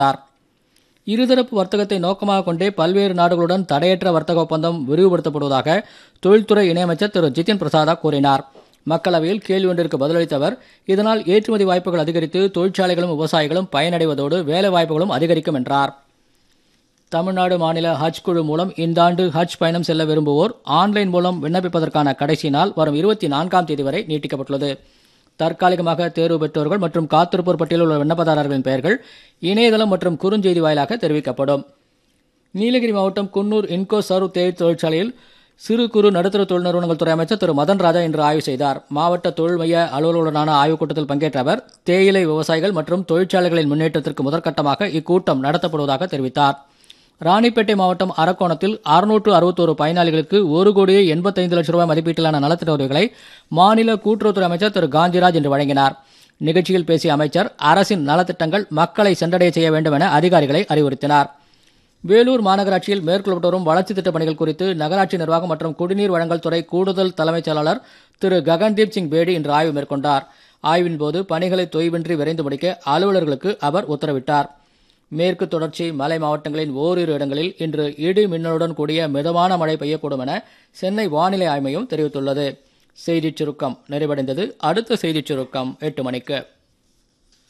தெரிவித்தார் இருதரப்பு வர்த்தகத்தை நோக்கமாக கொண்டே பல்வேறு நாடுகளுடன் தடையற்ற வர்த்தக ஒப்பந்தம் விரிவுபடுத்தப்படுவதாக தொழில்துறை இணையமைச்சர் திரு ஜிதின் பிரசாதா கூறினார் மக்களவையில் கேள்வி ஒன்றிற்கு பதிலளித்த அவர் இதனால் ஏற்றுமதி வாய்ப்புகள் அதிகரித்து தொழிற்சாலைகளும் விவசாயிகளும் பயனடைவதோடு வேலை வாய்ப்புகளும் அதிகரிக்கும் என்றார் தமிழ்நாடு மாநில ஹஜ் குழு மூலம் இந்த ஆண்டு ஹஜ் பயணம் செல்ல விரும்புவோர் ஆன்லைன் மூலம் விண்ணப்பிப்பதற்கான கடைசி நாள் வரும் இருபத்தி நான்காம் தேதி வரை நீட்டிக்கப்பட்டுள்ளது தற்காலிகமாக தேர்வு பெற்றோர்கள் மற்றும் காத்திருப்போர் பட்டியலில் உள்ள விண்ணப்பதாரர்களின் பெயர்கள் இணையதளம் மற்றும் குறுஞ்செய்தி வாயிலாக தெரிவிக்கப்படும் நீலகிரி மாவட்டம் குன்னூர் இன்கோ சர்வ் தேயிலை தொழிற்சாலையில் சிறு குறு நடுத்தர தொழில் நிறுவனங்கள் துறை அமைச்சர் திரு மதன் ராஜா இன்று ஆய்வு செய்தார் மாவட்ட தொழில் மைய அலுவலருடனான ஆய்வுக் கூட்டத்தில் பங்கேற்ற அவர் தேயிலை விவசாயிகள் மற்றும் தொழிற்சாலைகளின் முன்னேற்றத்திற்கு முதற்கட்டமாக இக்கூட்டம் நடத்தப்படுவதாக தெரிவித்தார் ராணிப்பேட்டை மாவட்டம் அரக்கோணத்தில் அறுநூற்று அறுபத்தோரு பயனாளிகளுக்கு ஒரு கோடியே எண்பத்தைந்து லட்சம் ரூபாய் மதிப்பீட்டிலான நலத்திட்ட உதவிகளை மாநில கூட்டுறவுத்துறை அமைச்சர் திரு காந்திராஜ் இன்று வழங்கினார் நிகழ்ச்சியில் பேசிய அமைச்சர் அரசின் நலத்திட்டங்கள் மக்களை சென்றடைய செய்ய வேண்டும் என அதிகாரிகளை அறிவுறுத்தினார் வேலூர் மாநகராட்சியில் மேற்கொள்ளப்பட்டு வரும் வளர்ச்சி திட்டப் பணிகள் குறித்து நகராட்சி நிர்வாகம் மற்றும் குடிநீர் வழங்கல் துறை கூடுதல் தலைமைச் செயலாளர் திரு ககன்தீப் சிங் பேடி இன்று ஆய்வு மேற்கொண்டார் ஆய்வின் போது பணிகளை தொய்வின்றி விரைந்து முடிக்க அலுவலர்களுக்கு அவர் உத்தரவிட்டார் மேற்கு தொடர்ச்சி மலை மாவட்டங்களின் ஓரிரு இடங்களில் இன்று இடி மின்னலுடன் கூடிய மிதமான மழை பெய்யக்கூடும் என சென்னை வானிலை ஆய்வு மையம் தெரிவித்துள்ளது செய்திச் சுருக்கம் நிறைவடைந்தது அடுத்த செய்திச் சுருக்கம் எட்டு மணிக்கு